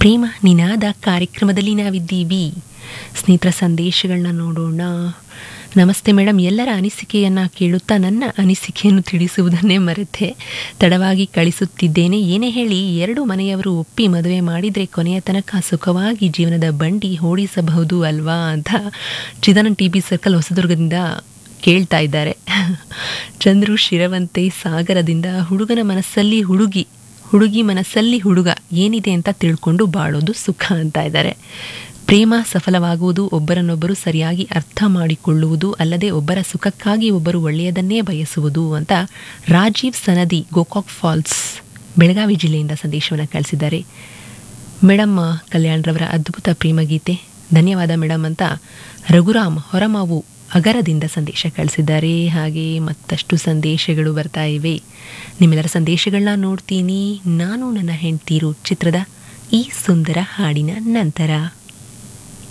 ಪ್ರೇಮ ನಿನಾದ ಕಾರ್ಯಕ್ರಮದಲ್ಲಿ ನಾವಿದ್ದೀವಿ ಸ್ನೇಹಿತರ ಸಂದೇಶಗಳನ್ನ ನೋಡೋಣ ನಮಸ್ತೆ ಮೇಡಮ್ ಎಲ್ಲರ ಅನಿಸಿಕೆಯನ್ನು ಕೇಳುತ್ತಾ ನನ್ನ ಅನಿಸಿಕೆಯನ್ನು ತಿಳಿಸುವುದನ್ನೇ ಮರೆತೆ ತಡವಾಗಿ ಕಳಿಸುತ್ತಿದ್ದೇನೆ ಏನೇ ಹೇಳಿ ಎರಡು ಮನೆಯವರು ಒಪ್ಪಿ ಮದುವೆ ಮಾಡಿದರೆ ಕೊನೆಯ ತನಕ ಸುಖವಾಗಿ ಜೀವನದ ಬಂಡಿ ಓಡಿಸಬಹುದು ಅಲ್ವಾ ಅಂತ ಚಿದಾನಂದ್ ಟಿ ಬಿ ಸರ್ಕಲ್ ಹೊಸದುರ್ಗದಿಂದ ಕೇಳ್ತಾ ಇದ್ದಾರೆ ಚಂದ್ರು ಶಿರವಂತೆ ಸಾಗರದಿಂದ ಹುಡುಗನ ಮನಸ್ಸಲ್ಲಿ ಹುಡುಗಿ ಹುಡುಗಿ ಮನಸ್ಸಲ್ಲಿ ಹುಡುಗ ಏನಿದೆ ಅಂತ ತಿಳ್ಕೊಂಡು ಬಾಳೋದು ಸುಖ ಅಂತ ಇದ್ದಾರೆ ಪ್ರೇಮ ಸಫಲವಾಗುವುದು ಒಬ್ಬರನ್ನೊಬ್ಬರು ಸರಿಯಾಗಿ ಅರ್ಥ ಮಾಡಿಕೊಳ್ಳುವುದು ಅಲ್ಲದೆ ಒಬ್ಬರ ಸುಖಕ್ಕಾಗಿ ಒಬ್ಬರು ಒಳ್ಳೆಯದನ್ನೇ ಬಯಸುವುದು ಅಂತ ರಾಜೀವ್ ಸನದಿ ಗೋಕಾಕ್ ಫಾಲ್ಸ್ ಬೆಳಗಾವಿ ಜಿಲ್ಲೆಯಿಂದ ಸಂದೇಶವನ್ನು ಕಳಿಸಿದ್ದಾರೆ ಮೇಡಮ್ ಕಲ್ಯಾಣ್ರವರ ಅದ್ಭುತ ಪ್ರೇಮಗೀತೆ ಧನ್ಯವಾದ ಮೇಡಮ್ ಅಂತ ರಘುರಾಮ್ ಹೊರಮಾವು ಅಗರದಿಂದ ಸಂದೇಶ ಕಳಿಸಿದ್ದಾರೆ ಹಾಗೆ ಮತ್ತಷ್ಟು ಸಂದೇಶಗಳು ಬರ್ತಾ ಇವೆ ನಿಮ್ಮೆಲ್ಲರ ಸಂದೇಶಗಳನ್ನ ನೋಡ್ತೀನಿ ನಾನು ನನ್ನ ಹೆಂಡ್ತೀರು ಚಿತ್ರದ ಈ ಸುಂದರ ಹಾಡಿನ ನಂತರ